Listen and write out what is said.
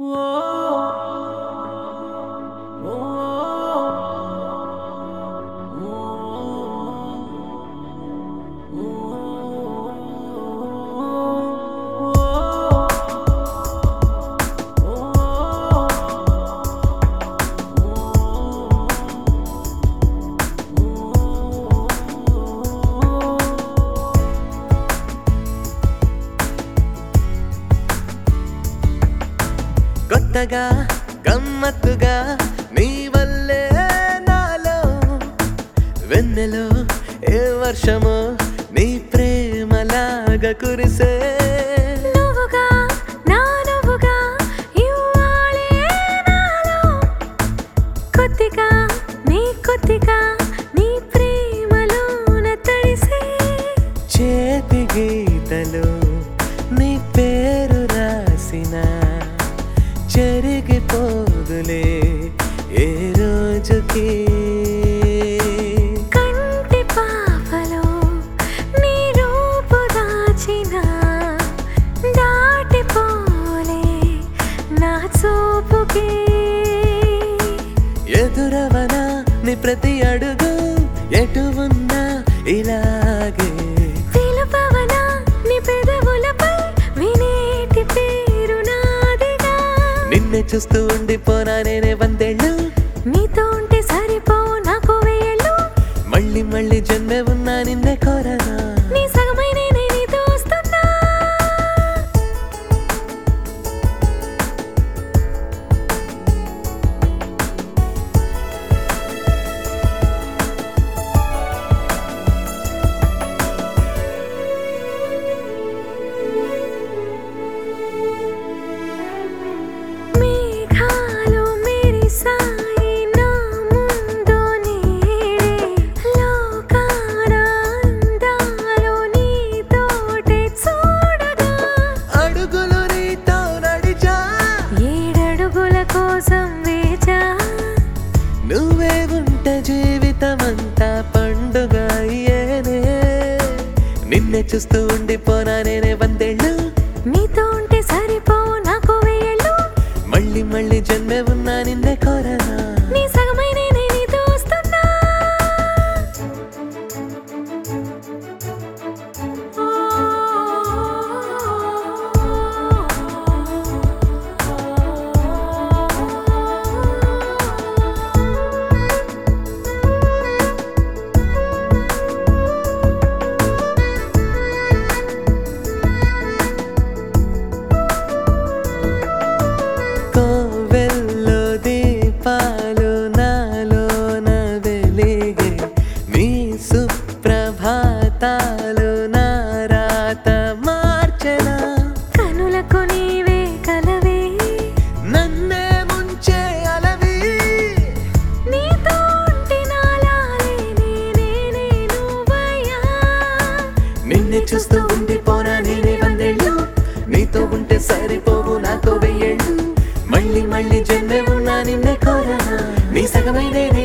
కొత్తగా గమ్మత్తుగా నీ వల్లే నాలో వెన్నెలో ఏ వర్షమో నీ ప్రేమలాగా కురిసే నువ్వుగా నా నువ్వుగా ఇవ్వాలే నాలో కొద్దిగా నీ కొద్దిగా నీ ప్రేమలోన తడిసే చేతి గీతలు నీ పేరు రాసిన చెరిగిపోదులే ఏ రోజుకి కంటి పాపలో నీ రూపు దాచిన దాటిపోలే నా చూపుకి ఎదురవనా నీ ప్రతి అడుగు ఎటు ఉన్నా ఇలాగే పిలుపవనా నీ పెదవులపై వినేటి పేరు నాదిగా నిన్నే చూస్తూ ఉండిపోనా నేనే వందేళ్ళు నీతో ఉంటే సరిపోవు నాకు వేళ్ళు మళ్ళీ మళ్ళీ జన్మే ఉన్నా నిన్నే కోరనా నీ సగమై నేనే నీతో వస్తున్నా మేఘాలు మెరిసాయి నా ముందు నేడే లోకాన అందాలు నీతోటే చూడగా అడుగులు నీతో నడిచా ఏడడుగుల కోసం వేచా నువ్వే ఉంట జీవితమంతా పండుగ అయ్యేనే నిన్నే చూస్తూ ఉండిపోనా నేనే వందేళ్ళు నీతో ఉంటే సరిపోవు నాకు వేళ్ళు మళ్ళీ మళ్ళీ జన్మే ఉన్నా నిన్నే కోరనా నీ సగమై నేనే నీతో వస్తున్నా కోవెల్లో దీపాలు నాలోన వెలిగే నీ సుప్రభాతాలు నా రాత మార్చెనా కనులకు నీవే కలవే నన్నే ముంచే అలవి నీతో ఉంటే నాలాలే నేనే నువ్వయ్యా నిన్నే చూస్తూ ఉండిపోనా నేనే వందేళ్ళు నీతో ఉంటే సరిపోవు నాతో వెయ్యేళ్ళు మళ్ళీ మళ్ళీ జన్మే ఉన్నా నిన్నే కోరనా నీ సగమై నేనే